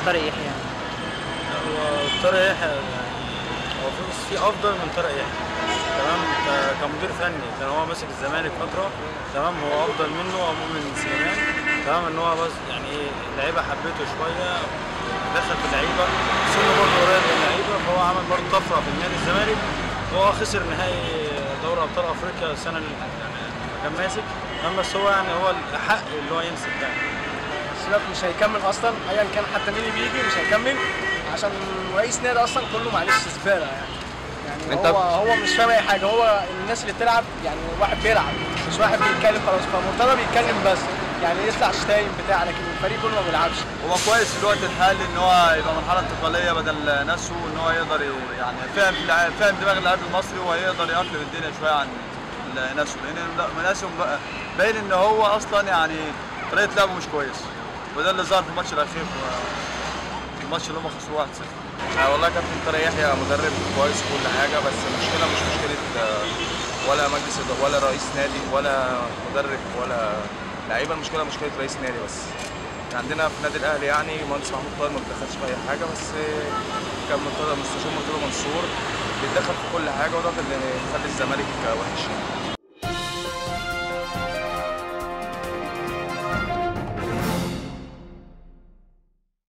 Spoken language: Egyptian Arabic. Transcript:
طارق يحيى هو طارق يحيى يعني هو في في افضل من طارق يحيى تمام ك- كمدير فني كان هو ماسك الزمالك فتره تمام هو افضل منه او من سليمان تمام ان هو بس يعني ايه اللعيبه حبيته شويه دخل في اللعيبه سنه برضه قريب من اللعيبه فهو عمل برضه طفره في النادي الزمالك وهو خسر نهائي دوري ابطال افريقيا السنه اللي يعني لما كان ماسك تمام بس هو يعني هو الحق اللي هو يمسك ده سيبك مش هيكمل اصلا ايا كان حتى مين اللي بيجي مش هيكمل عشان رئيس نادي اصلا كله معلش زباله يعني يعني انت- هو هو مش فاهم اي حاجه هو الناس اللي بتلعب يعني واحد بيلعب مش واحد بيتكلم خلاص فمرتضى بيتكلم بس يعني يطلع شتايم بتاع لكن الفريق كله ما بيلعبش هو كويس في الوقت الحالي ان هو يبقى مرحله انتقاليه بدل نفسه ان هو يقدر ي- يعني فاهم اللاعب- فاهم دماغ اللاعب المصري وهيقدر يأقلم الدنيا شويه عن ال- نفسه لان مناسب بقى- باين ان هو اصلا يعني طريقه لعبه مش كويس وده اللي ظهر في الماتش الاخير في الماتش اللي هم خسروه 1-0 آه والله كابتن طارق يحيى مدرب كويس وكل حاجه بس المشكله مش مشكله آه، ولا مجلس إدارة ولا رئيس نادي ولا مدرب ولا لعيبه المشكله مشكله رئيس نادي بس عندنا في النادي الاهلي يعني مهندس محمود طاهر ما بيتدخلش في اي حاجه بس آه، كان مرتضى مستشار مرتضى منصور بيتدخل في كل حاجه وده اللي خلى الزمالك آه، وحش يعني